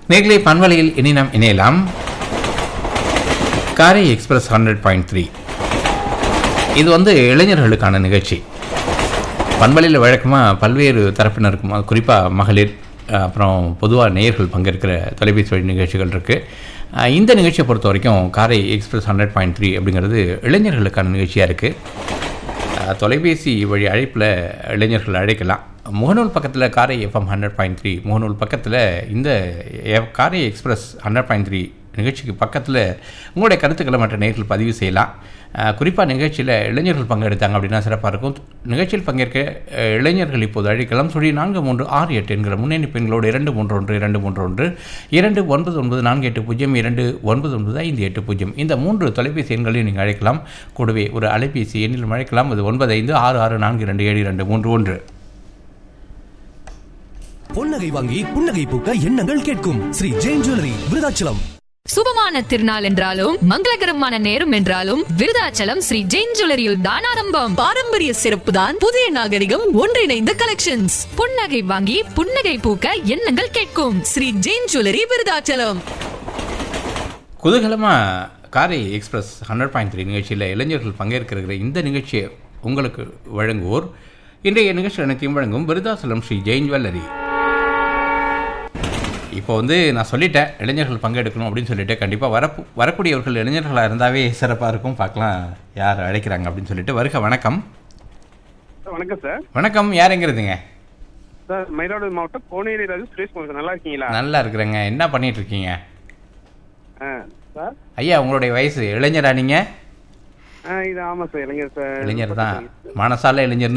நேர்களை பண்பலையில் இனி நாம் இணையலாம் காரை எக்ஸ்பிரஸ் ஹண்ட்ரட் பாயிண்ட் த்ரீ இது வந்து இளைஞர்களுக்கான நிகழ்ச்சி பண்பலையில் வழக்கமாக பல்வேறு தரப்பினருக்கும் அது குறிப்பாக மகளிர் அஹ், அப்புறம் பொதுவாக நேயர்கள் பங்கேற்கிற தொலைபேசி வழி நிகழ்ச்சிகள் இருக்குது இந்த நிகழ்ச்சியை பொறுத்த வரைக்கும் காரை எக்ஸ்பிரஸ் ஹண்ட்ரட் பாயிண்ட் த்ரீ அப்படிங்கிறது இளைஞர்களுக்கான நிகழ்ச்சியாக இருக்குது தொலைபேசி வழி அழைப்பில் இளைஞர்கள் அழைக்கலாம் முகநூல் பக்கத்தில் காரை எஃப்எம் ஹண்ட்ரட் பாயிண்ட் த்ரீ முகநூல் பக்கத்தில் இந்த எ- காரை எக்ஸ்பிரஸ் ஹண்ட்ரட் பாயிண்ட் த்ரீ நிகழ்ச்சிக்கு பக்கத்தில் உங்களுடைய கருத்துக்களை மற்ற நேர்கள் பதிவு செய்யலாம் குறிப்பாக நிகழ்ச்சியில் இளைஞர்கள் பங்கெடுத்தாங்க அப்படின்னா சிறப்பாக இருக்கும் நிகழ்ச்சியில் பங்கேற்க அஹ், இளைஞர்கள் இப்போது அழைக்கலாம் சொல்லி நான்கு மூன்று ஆறு எட்டு என்கிற முன்னணி பெண்களோடு இரண்டு மூன்று ஒன்று இரண்டு மூன்று ஒன்று இரண்டு ஒன்பது ஒன்பது நான்கு எட்டு பூஜ்ஜியம் இரண்டு ஒன்பது ஒன்பது ஐந்து எட்டு பூஜ்ஜியம் இந்த மூன்று தொலைபேசி எண்களையும் நீங்கள் அழைக்கலாம் கூடவே ஒரு அலைபேசி எண்ணிலும் அழைக்கலாம் அது ஒன்பது ஐந்து ஆறு ஆறு நான்கு இரண்டு ஏழு இரண்டு மூன்று ஒன்று பொன்னகை வாங்கி புன்னகை பூக்க எண்ணங்கள் கேட்கும் ஸ்ரீ ஜெயின் ஜுவல்லரி விருதாச்சலம் சுபமான திருநாள் என்றாலும் மங்களகரமான நேரம் என்றாலும் விருதாச்சலம் ஸ்ரீ ஜெயின் ஜுவல்லரியில் தான் ஆரம்பம் பாரம்பரிய சிறப்பு தான் புதிய நாகரிகம் ஒன்றிணைந்த கலெக்ஷன்ஸ் புன்னகை வாங்கி புன்னகை பூக்க எண்ணங்கள் கேட்கும் ஸ்ரீ ஜெயின் ஜுவல்லரி விருதாச்சலம் குதூகலமாக காரை எக்ஸ்பிரஸ் ஹண்ட்ரட் பாயிண்ட் த்ரீ நிகழ்ச்சியில் இளைஞர்கள் பங்கேற்கிற இந்த நிகழ்ச்சியை உங்களுக்கு வழங்குவோர் இன்றைய நிகழ்ச்சி அனைத்தையும் வழங்கும் விருதாசலம் ஸ்ரீ ஜெயின் ஜுவல்லரி இப்போ வந்து நான் சொல்லிட்டேன் இளைஞர்கள் பங்கெடுக்கணும் அப்படின்னு சொல்லிட்டு கண்டிப்பாக வர வரக்கூடியவர்கள் இளைஞர்களாக இருந்தாவே சிறப்பாக இருக்கும் பார்க்கலாம் யார் அழைக்கிறாங்க அப்படின்னு சொல்லிட்டு வருக வணக்கம் சார் வணக்கம் சார் வணக்கம் யாருங்கிறதுங்க சார் மயிலாடுதுறை மாவட்டம் கோனேரி ராஜு சுரேஷ் குமார் சார் நல்லா இருக்கீங்களா நல்லா இருக்கிறேங்க என்ன பண்ணிட்டு இருக்கீங்க ஆ சார் ஐயா உங்களுடைய வயசு இளைஞரா நீங்கள் ஆ இது ஆமாம் சார் இளைஞர் சார் இளைஞர் தான் மனசால இளைஞர்னு